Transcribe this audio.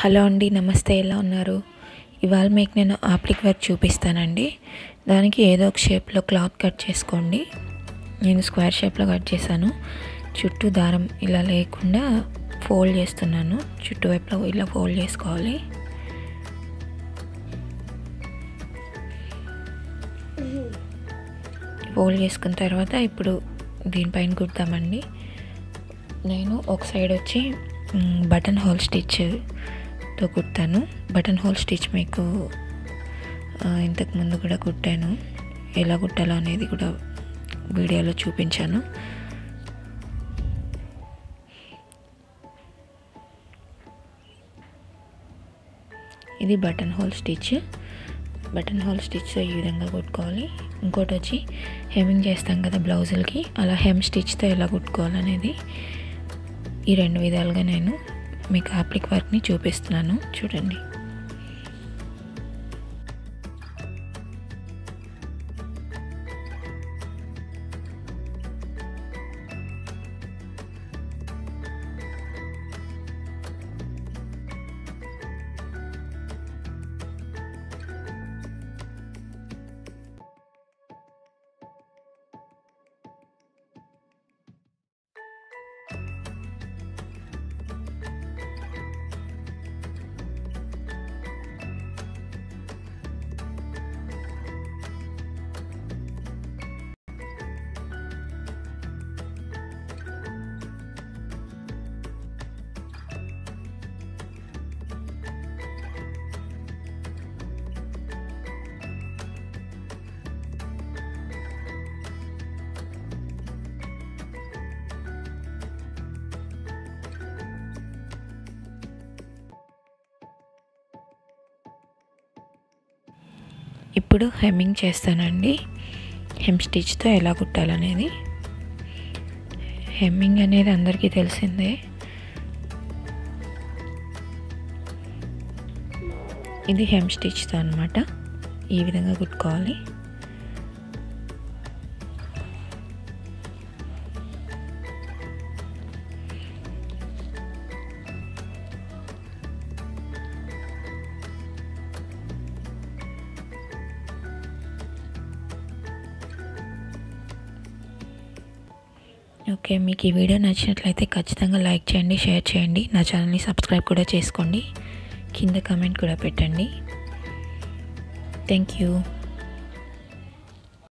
hello అండి నమస్తే ఎలా ఉన్నారు ఇవాళ మీకు నేను ఆప్లిక్ వర్క్ చూపిస్తానండి దానికి ఏదో ఒక షేప్లో క్లాత్ కట్ చేసుకోండి నేను స్క్వేర్ షేప్లో కట్ చేశాను చుట్టూ దారం ఇలా లేకుండా ఫోల్డ్ చేస్తున్నాను చుట్టువైపులో ఇలా ఫోల్డ్ చేసుకోవాలి ఫోల్డ్ చేసుకున్న తర్వాత ఇప్పుడు దీనిపైన కుడతామండి నేను ఒక సైడ్ వచ్చి బటన్ హోల్ స్టిచ్తో కుట్టాను బటన్ హోల్ స్టిచ్ మీకు ఇంతకు ముందు కూడా కుట్టాను ఎలా కుట్టాలో అనేది కూడా వీడియోలో చూపించాను ఇది button hole stitch button hole స్టిచ్తో ఈ విధంగా కుట్టుకోవాలి ఇంకోటి వచ్చి హెమ్మింగ్ చేస్తాం కదా బ్లౌజులకి అలా హెమ్ స్టిచ్తో ఎలా కుట్టుకోవాలనేది ఈ రెండు విధాలుగా నేను మీకు ఆప్లిక్ వర్క్ని చూపిస్తున్నాను చూడండి ఇప్పుడు హెమ్మింగ్ చేస్తానండి హెమ్ స్టిచ్తో ఎలా కుట్టాలనేది హెమ్మింగ్ అనేది అందరికీ తెలిసిందే ఇది హెమ్ స్టిచ్తో అనమాట ఈ విధంగా కుట్టుకోవాలి ఓకే మీకు ఈ వీడియో నచ్చినట్లయితే ఖచ్చితంగా లైక్ చేయండి షేర్ చేయండి నా ఛానల్ని సబ్స్క్రైబ్ కూడా చేసుకోండి కింద కమెంట్ కూడా పెట్టండి థ్యాంక్ యూ